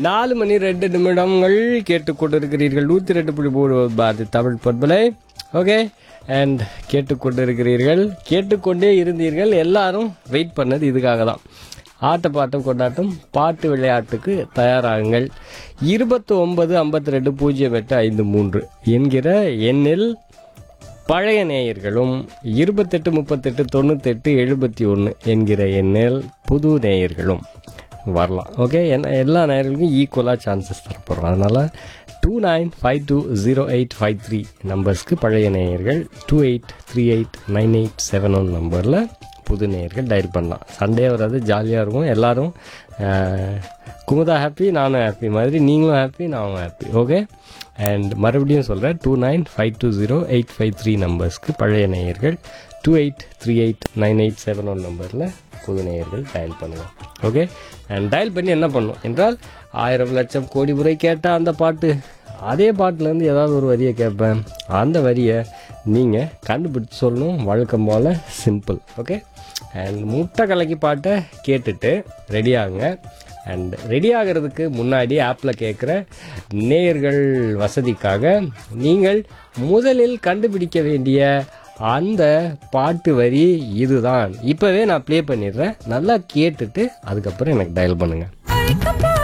நாலு மணி ரெண்டு நிமிடங்கள் கேட்டுக்கொண்டிருக்கிறீர்கள் நூற்றி ரெண்டு புள்ளி மூணு பாது தமிழ் பண்பலை ஓகே அண்ட் கேட்டுக்கொண்டிருக்கிறீர்கள் கேட்டுக்கொண்டே இருந்தீர்கள் எல்லாரும் வெயிட் பண்ணது இதுக்காக தான் ஆட்ட பாட்டம் கொண்டாட்டம் பாட்டு விளையாட்டுக்கு தயாராகுங்கள் இருபத்தி ஒன்பது ஐம்பத்தி ரெண்டு பூஜ்ஜியம் எட்டு ஐந்து மூன்று என்கிற எண்ணில் பழைய நேயர்களும் இருபத்தெட்டு முப்பத்தெட்டு தொண்ணூத்தெட்டு எழுபத்தி ஒன்று என்கிற எண்ணில் புது நேயர்களும் வரலாம் ஓகே என்ன எல்லா நேயர்களுக்கும் ஈக்குவலாக சான்சஸ் தரப்போகிறோம் அதனால் two nine five two zero eight five three நம்பர்ஸ்க்கு பழைய நேயர்கள் two eight three eight nine eight seven one நம்பரில் புது நேயர்கள் டயல் பண்ணலாம் சண்டே வராது ஜாலியாக இருக்கும் எல்லாரும் அஹ், குமுதா ஹாப்பி நானும் ஹாப்பி மாதிரி நீங்களும் ஹாப்பி நானும் ஹாப்பி ஓகே அண்ட் மறுபடியும் சொல்கிறேன் two nine five two zero eight five three நம்பர்ஸ்க்கு பழைய நேயர்கள் two eight three eight nine eight seven one நம்பரில் புது நேயர்கள் டயல் பண்ணுங்கள் ஓகே அண்ட் டயல் பண்ணி என்ன பண்ணும் என்றால் ஆயிரம் லட்சம் கோடி முறை கேட்ட அந்த பாட்டு அதே பாட்டுலேருந்து ஏதாவது ஒரு வரியை கேட்பேன் அந்த வரியை நீங்கள் கண்டுபிடிச்சு சொல்லணும் வழக்கம் போல் சிம்பிள் ஓகே அண்ட் முட்டை கலக்கி பாட்டை கேட்டுட்டு ரெடி ஆகுங்க அண்ட் ரெடி ஆகிறதுக்கு முன்னாடி ஆப்பில் கேட்குற நேயர்கள் வசதிக்காக நீங்கள் முதலில் கண்டுபிடிக்க வேண்டிய அந்த பாட்டு வரி இதுதான் இப்போவே நான் ப்ளே பண்ணிடுறேன் நல்லா கேட்டுட்டு அதுக்கப்புறம் எனக்கு டயல் பண்ணுங்கள் அழைக்கப்பட்ட